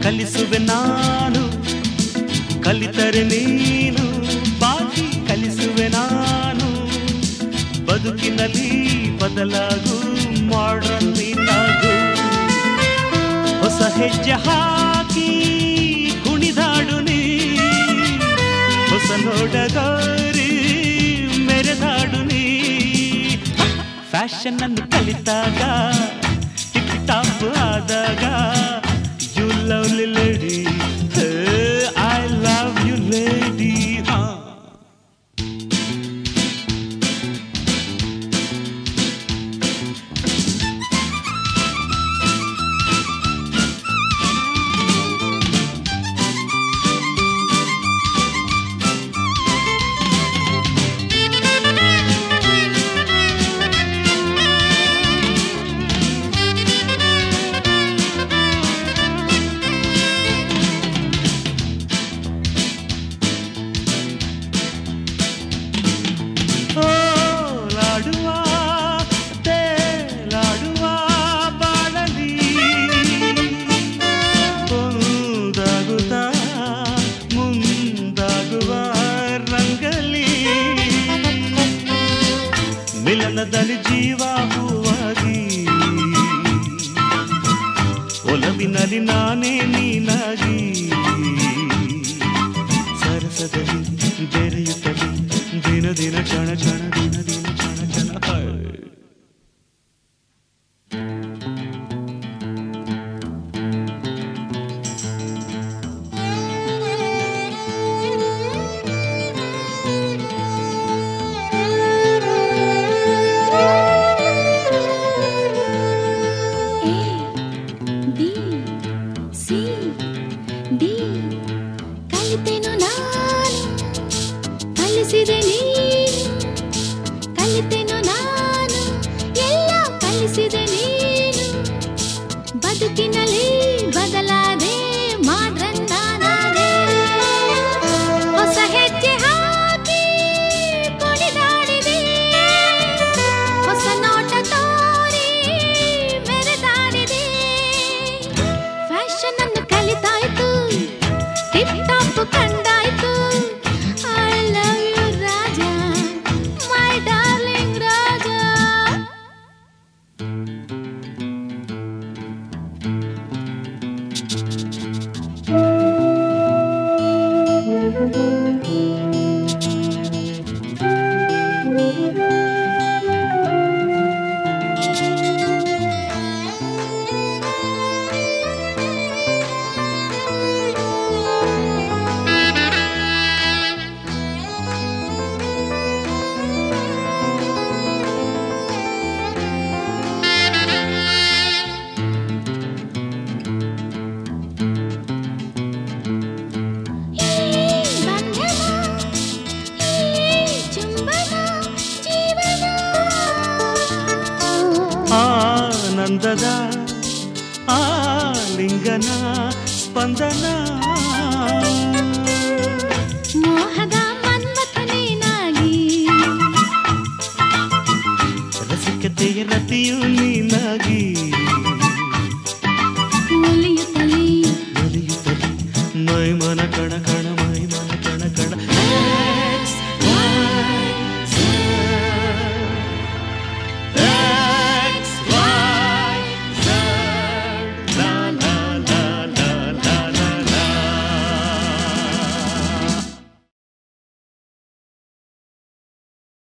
ಕಲಿಸುವೆ ನಾನು ಕಲಿತರೆ ನೀನು ಬಾಕಿ ಕಲಿಸುವೆ ನಾನು ಬದುಕಿನಲ್ಲಿ ಬದಲಾಗು ಮಾಡ್ರನ್ ನೀನಾಗು ಹೊಸ ಹೆಜ್ಜೆ ಹಾಕಿ ಕುಣಿದಾಡು ನೀ ಹೊಸ ನೋಡಗಾರಿ ಮೆರೆದಾಡು ನೀ ಫ್ಯಾಷನ್ ಅನ್ನು ಕಲಿತಾಗ ಟಿಕ್ ಟಾಪ್ ಆದಾಗ you lovely lady I love you lady ಹಾ ಓಲಾಡುವ ತೇಲಾಡುವ ಬಾಳಲಿ ಒಂದಾಗುತ್ತ ಮುಂದಾಗುವ ರಂಗಲಿ ಮಿಲನದಲ್ಲಿ ಜೀವ ಹೂವಾಗಿ ಒಲವಿನಲ್ಲಿ ನಾನೇ ನೀನಾಗಿ ಸರಸದಲ್ಲಿ ಬೆರೆಯುತ್ತಲಿ ದಿನ ದಿನ ಕ್ಷಣ ಕ್ಷಣ ದಿನ ದಿನ ಕ್ಷಣ ಕ್ಷಣ ಹಾಯ್. ಬಿ ಸಿ ಡಿ ಕಲಿತೆನು ನಾನು ಕಲಿಸಿದೆ ನೀನು ಕಲಿತೆನು ನಾನು ಎಲ್ಲ ಕಲಿಸಿದೆ ನೀನು ಬದುಕಿನಲ್ಲಿ ಬದಲಾದೆ ಮಾಡ್ರನ್ ನಾನಾದೆ ಹೊಸ ಹೆಜ್ಜೆ ಹಾಕಿ ಕುಣಿದಾಡಿದೆ ಹೊಸ ನೋಟ ತೋರಿ ಮೆರೆದಾಡಿದೆ ಫ್ಯಾಷನ್ ಅನ್ನು ಕಲಿತಾಯ್ತು ಟಿಪ್ ಟಾಪ್ ಕಂಡಾಯ್ತು ಐ ಲವ್ ಯು ರಾಜ ಮೈ ಡಾರ್ಲಿಂಗ್ ರಾಜ ಈ ಬಂಧನ ಈ ಚುಂಬನ ಜೀವನ ಆನಂದದ ಆಲಿಂಗನ ಸ್ಪಂದನ ಮೋಹದ ಮನ್ಮಥ ನೀನಾಗಿ ರಸಿಕತೆಯ ರತಿಯು ನೀ